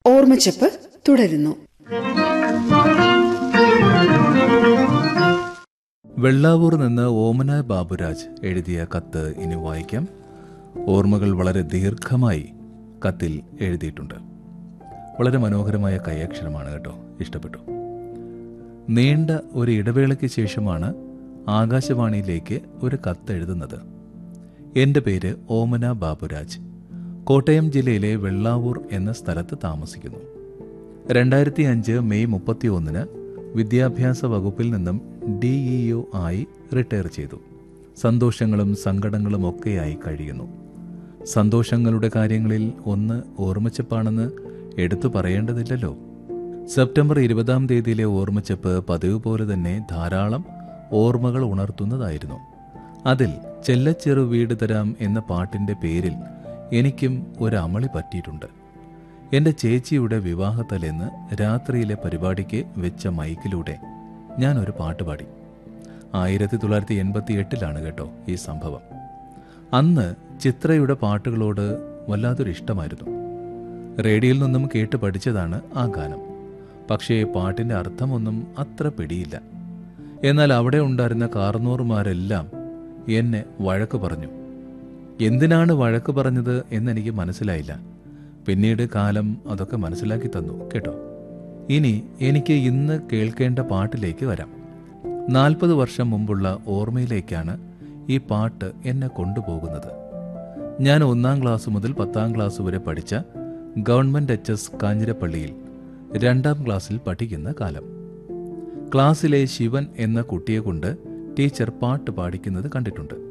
ഓർമ്മച്ചപ്പ് തുടരുന്നു വെള്ളാവൂർ നിന്ന് ഓമന ബാബുരാജ് എഴുതിയ കത്ത് ഇനി വായിക്കാം ഓർമ്മകൾ വളരെ ദീർഘമായി കത്തിൽ എഴുതിയിട്ടുണ്ട് വളരെ മനോഹരമായ കൈയക്ഷരമാണ് കേട്ടോ ഇഷ്ടപ്പെട്ടു നീണ്ട ഒരു ഇടവേളയ്ക്ക് ശേഷമാണ് ആകാശവാണിയിലേക്ക് ഒരു കത്ത് എഴുതുന്നത് എൻ്റെ പേര് ഓമന ബാബുരാജ് കോട്ടയം ജില്ലയിലെ വെള്ളാവൂർ എന്ന സ്ഥലത്ത് താമസിക്കുന്നു രണ്ടായിരത്തി അഞ്ച് മെയ് മുപ്പത്തി ഒന്നിന് വിദ്യാഭ്യാസ വകുപ്പിൽ നിന്നും ഡിഇഒ ആയി റിട്ടയർ ചെയ്തു സന്തോഷങ്ങളും സങ്കടങ്ങളും ഒക്കെയായി കഴിയുന്നു സന്തോഷങ്ങളുടെ കാര്യങ്ങളിൽ ഒന്ന് ഓർമ്മച്ചപ്പാണെന്ന് എടുത്തു പറയേണ്ടതില്ലല്ലോ സെപ്റ്റംബർ ഇരുപതാം തീയതിയിലെ ഓർമ്മച്ചപ്പ് പതിവ് പോലെ തന്നെ ധാരാളം ഓർമ്മകൾ ഉണർത്തുന്നതായിരുന്നു അതിൽ ചെല്ലച്ചെറു വീട് തരാം എന്ന പാട്ടിന്റെ പേരിൽ എനിക്കും ഒരു അമളി പറ്റിയിട്ടുണ്ട് എന്റെ ചേച്ചിയുടെ വിവാഹത്തലേന്ന് രാത്രിയിലെ പരിപാടിക്ക് വെച്ച മൈക്കിലൂടെ ഞാൻ ഒരു പാട്ട് പാടി ആയിരത്തി തൊള്ളായിരത്തി എൺപത്തി എട്ടിലാണ് കേട്ടോ ഈ സംഭവം അന്ന് ചിത്രയുടെ പാട്ടുകളോട് വല്ലാത്തൊരു ഇഷ്ടമായിരുന്നു റേഡിയോയിൽ നിന്നും കേട്ട് പഠിച്ചതാണ് ആ ഗാനം പക്ഷേ പാട്ടിന്റെ അർത്ഥമൊന്നും അത്ര പിടിയില്ല എന്നാൽ അവിടെ ഉണ്ടായിരുന്ന കാർന്നോർമാരെല്ലാം എന്നെ വഴക്ക് പറഞ്ഞു എന്തിനാണ് വഴക്ക് പറഞ്ഞത് എന്നെനിക്ക് മനസ്സിലായില്ല പിന്നീട് കാലം അതൊക്കെ മനസ്സിലാക്കി തന്നു കേട്ടോ ഇനി എനിക്ക് ഇന്ന് കേൾക്കേണ്ട പാട്ടിലേക്ക് വരാം നാൽപ്പത് വർഷം മുമ്പുള്ള ഓർമ്മയിലേക്കാണ് ഈ പാട്ട് എന്നെ കൊണ്ടുപോകുന്നത് ഞാൻ ഒന്നാം ക്ലാസ് മുതൽ പത്താം ക്ലാസ് വരെ പഠിച്ച ഗവൺമെന്റ് എച്ച് എസ് കാഞ്ഞിരപ്പള്ളിയിൽ രണ്ടാം ക്ലാസ്സിൽ പഠിക്കുന്ന കാലം ക്ലാസ്സിലെ ശിവൻ എന്ന കുട്ടിയെ കൊണ്ട് ടീച്ചർ പാട്ട് പാടിക്കുന്നത് കണ്ടിട്ടുണ്ട്